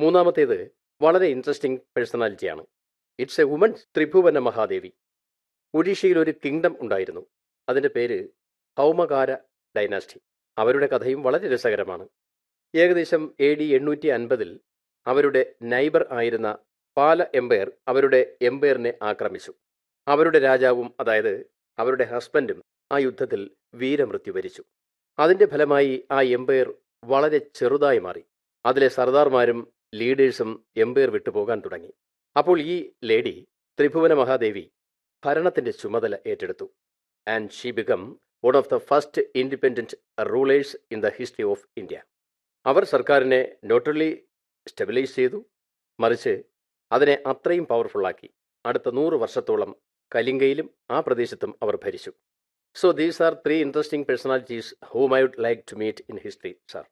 മൂന്നാമത്തേത് വളരെ ഇൻട്രസ്റ്റിംഗ് പേഴ്സണാലിറ്റിയാണ് it's a woman Tribhuvana Mahadevi ഒഡീഷയിൽ ഒരു കിങ്ഡം ഉണ്ടായിരുന്നു അതിൻ്റെ പേര് ഹൗമകാര ഡൈനാസ്റ്റി അവരുടെ കഥയും വളരെ രസകരമാണ് ഏകദേശം എ ഡി എണ്ണൂറ്റി അൻപതിൽ അവരുടെ നൈബർ ആയിരുന്ന പാല എംപയർ അവരുടെ എംപയറിനെ ആക്രമിച്ചു അവരുടെ രാജാവും അതായത് അവരുടെ ഹസ്ബൻഡും ആ യുദ്ധത്തിൽ വീരമൃത്യു വരിച്ചു അതിൻ്റെ ഫലമായി ആ എംപയർ വളരെ ചെറുതായി മാറി അതിലെ സർദാർമാരും ലീഡേഴ്സും എംപയർ വിട്ടുപോകാൻ തുടങ്ങി അപ്പോൾ ഈ ലേഡി ത്രിഭുവന മഹാദേവി ഭരണത്തിൻ്റെ ചുമതല ഏറ്റെടുത്തു and she become one of the first independent rulers in the history of India അവർ സർക്കാരിനെ നോട്ടലി സ്റ്റെബിലൈസ് ചെയ്തു മറിച്ച് അതിനെ അത്രയും പവർഫുള്ളാക്കി അടുത്ത നൂറ് വർഷത്തോളം കലിംഗയിലും ആ പ്രദേശത്തും അവർ ഭരിച്ചു so these are three interesting personalities whom I would like to meet in history sir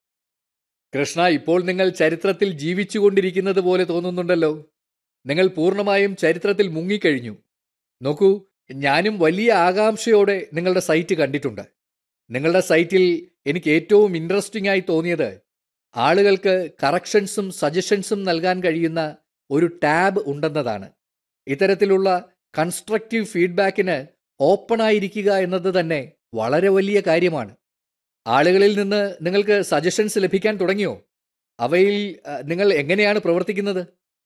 Krishna ഇപ്പോൾ നിങ്ങൾ ചരിത്രത്തിൽ ജീവിച്ചുകൊണ്ടിരിക്കുന്നത് പോലെ തോന്നുന്നുണ്ടല്ലോ നിങ്ങൾ പൂർണ്ണമായും ചരിത്രത്തിൽ മുങ്ങിക്കഴിഞ്ഞു നോക്കൂ ഞാനും വലിയ ആകാംക്ഷയോടെ നിങ്ങളുടെ സൈറ്റ് കണ്ടിട്ടുണ്ട് നിങ്ങളുടെ സൈറ്റിൽ എനിക്ക് ഏറ്റവും ഇൻട്രസ്റ്റിംഗ് ആയി തോന്നിയത് ആളുകൾക്ക് കറക്ഷൻസും സജഷൻസും നൽകാൻ കഴിയുന്ന ഒരു ടാബ് ഉണ്ടെന്നതാണ് ഇത്തരത്തിലുള്ള കൺസ്ട്രക്റ്റീവ് ഫീഡ്ബാക്കിന് ഓപ്പൺ ആയിരിക്കുക എന്നത് തന്നെ വളരെ വലിയ കാര്യമാണ് ആളുകളിൽ നിന്ന് നിങ്ങൾക്ക് സജഷൻസ് ലഭിക്കാൻ തുടങ്ങിയോ അവയിൽ അഹ്, നിങ്ങൾ എങ്ങനെയാണ് പ്രവർത്തിക്കുന്നത്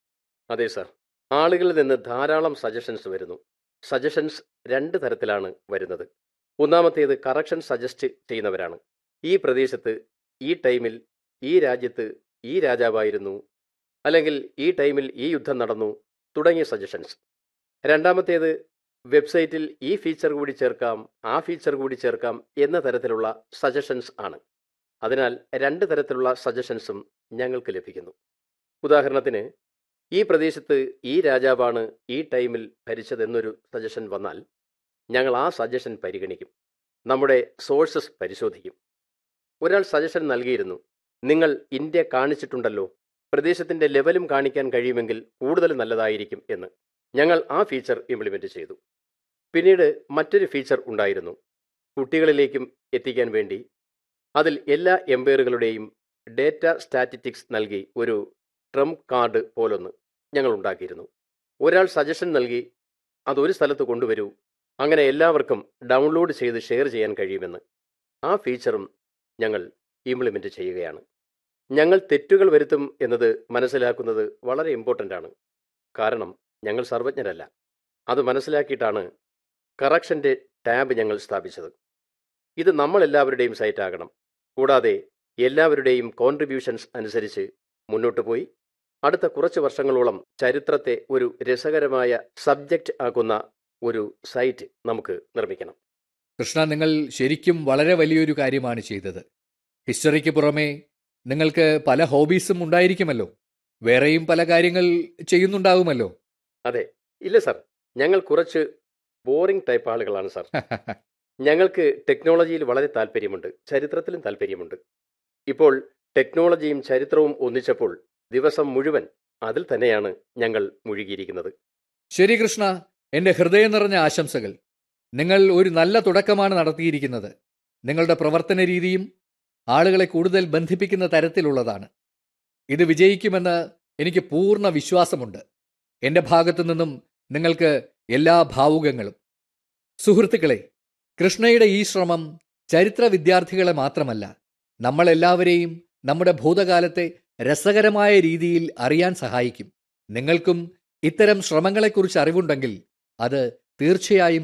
അതെ സാർ ആളുകളിൽ നിന്ന് ധാരാളം സജഷൻസ് വരുന്നു സജഷൻസ് രണ്ട് തരത്തിലാണ് വരുന്നത് ഒന്നാമത്തേത് കറക്ഷൻ സജസ്റ്റ് ചെയ്യുന്നവരാണ് ഈ പ്രദേശത്ത് ഈ ടൈമിൽ ഈ രാജ്യത്ത് ഈ രാജാവായിരുന്നു അല്ലെങ്കിൽ ഈ ടൈമിൽ ഈ യുദ്ധം നടന്നു തുടങ്ങിയ സജഷൻസ് രണ്ടാമത്തേത് വെബ്സൈറ്റിൽ ഈ ഫീച്ചർ കൂടി ചേർക്കാം ആ ഫീച്ചർ കൂടി ചേർക്കാം എന്ന തരത്തിലുള്ള സജഷൻസ് ആണ് അതിനാൽ രണ്ട് തരത്തിലുള്ള സജഷൻസും ഞങ്ങൾക്ക് ലഭിക്കുന്നു ഉദാഹരണത്തിന് ഈ പ്രദേശത്ത് ഈ രാജാവാണ് ഈ ടൈമിൽ ഭരിച്ചതെന്നൊരു സജഷൻ വന്നാൽ ഞങ്ങൾ ആ സജഷൻ പരിഗണിക്കും നമ്മുടെ സോഴ്സസ് പരിശോധിക്കും ഒരാൾ സജഷൻ നൽകിയിരുന്നു നിങ്ങൾ ഇന്ത്യ കാണിച്ചിട്ടുണ്ടല്ലോ പ്രദേശത്തിൻ്റെ ലെവലും കാണിക്കാൻ കഴിയുമെങ്കിൽ കൂടുതൽ നല്ലതായിരിക്കും എന്ന് ഞങ്ങൾ ആ ഫീച്ചർ ഇംപ്ലിമെൻ്റ് ചെയ്തു പിന്നീട് മറ്റൊരു ഫീച്ചർ ഉണ്ടായിരുന്നു കുട്ടികളിലേക്കും എത്തിക്കാൻ വേണ്ടി അതിൽ എല്ലാ എംപയറുകളുടെയും ഡേറ്റ സ്റ്റാറ്റിറ്റിക്സ് നൽകി ഒരു ട്രംപ് കാർഡ് പോലൊന്ന് ഞങ്ങൾ ഉണ്ടാക്കിയിരുന്നു ഒരാൾ സജഷൻ നൽകി അതൊരു സ്ഥലത്ത് കൊണ്ടുവരൂ അങ്ങനെ എല്ലാവർക്കും ഡൗൺലോഡ് ചെയ്ത് ഷെയർ ചെയ്യാൻ കഴിയുമെന്ന് ആ ഫീച്ചറും ഞങ്ങൾ ഇംപ്ലിമെൻ്റ് ചെയ്യുകയാണ് ഞങ്ങൾ തെറ്റുകൾ വരുത്തും എന്നത് മനസ്സിലാക്കുന്നത് വളരെ ഇമ്പോർട്ടൻ്റ് ആണ് കാരണം ഞങ്ങൾ സർവജ്ഞരല്ല അത് മനസ്സിലാക്കിയിട്ടാണ് കറക്ഷൻ്റെ ടാബ് ഞങ്ങൾ സ്ഥാപിച്ചത് ഇത് നമ്മളെല്ലാവരുടെയും സൈറ്റാകണം കൂടാതെ എല്ലാവരുടെയും കോൺട്രിബ്യൂഷൻസ് അനുസരിച്ച് മുന്നോട്ട് പോയി അടുത്ത കുറച്ച് വർഷങ്ങളോളം ചരിത്രത്തെ ഒരു രസകരമായ സബ്ജക്റ്റ് ആക്കുന്ന ഒരു സൈറ്റ് നമുക്ക് നിർമ്മിക്കണം കൃഷ്ണ നിങ്ങൾ ശരിക്കും വളരെ വലിയൊരു കാര്യമാണ് ചെയ്തത് ഹിസ്റ്ററിക്ക് പുറമേ നിങ്ങൾക്ക് പല ഹോബീസും ഉണ്ടായിരിക്കുമല്ലോ വേറെയും പല കാര്യങ്ങൾ ചെയ്യുന്നുണ്ടാവുമല്ലോ അതെ ഇല്ല സാർ ഞങ്ങൾ കുറച്ച് ബോറിംഗ് ടൈപ്പ് ആളുകളാണ് സാർ ഞങ്ങൾക്ക് ടെക്നോളജിയിൽ വളരെ താല്പര്യമുണ്ട് ചരിത്രത്തിലും താല്പര്യമുണ്ട് ഇപ്പോൾ ടെക്നോളജിയും ചരിത്രവും ഒന്നിച്ചപ്പോൾ ദിവസം മുഴുവൻ അതിൽ തന്നെയാണ് ഞങ്ങൾ മുഴുകിയിരിക്കുന്നത് ശരി കൃഷ്ണ എന്റെ ഹൃദയം നിറഞ്ഞ ആശംസകൾ നിങ്ങൾ ഒരു നല്ല തുടക്കമാണ് നടത്തിയിരിക്കുന്നത് നിങ്ങളുടെ പ്രവർത്തന രീതിയും ആളുകളെ കൂടുതൽ ബന്ധിപ്പിക്കുന്ന തരത്തിലുള്ളതാണ് ഇത് വിജയിക്കുമെന്ന് എനിക്ക് പൂർണ്ണ വിശ്വാസമുണ്ട് എന്റെ ഭാഗത്തു നിന്നും നിങ്ങൾക്ക് എല്ലാ ഭാവുകങ്ങളും സുഹൃത്തുക്കളെ കൃഷ്ണയുടെ ഈ ശ്രമം ചരിത്ര വിദ്യാർത്ഥികളെ മാത്രമല്ല നമ്മളെല്ലാവരെയും നമ്മുടെ ഭൂതകാലത്തെ രസകരമായ രീതിയിൽ അറിയാൻ സഹായിക്കും നിങ്ങൾക്കും ഇത്തരം ശ്രമങ്ങളെക്കുറിച്ച് അറിവുണ്ടെങ്കിൽ അത് തീർച്ചയായും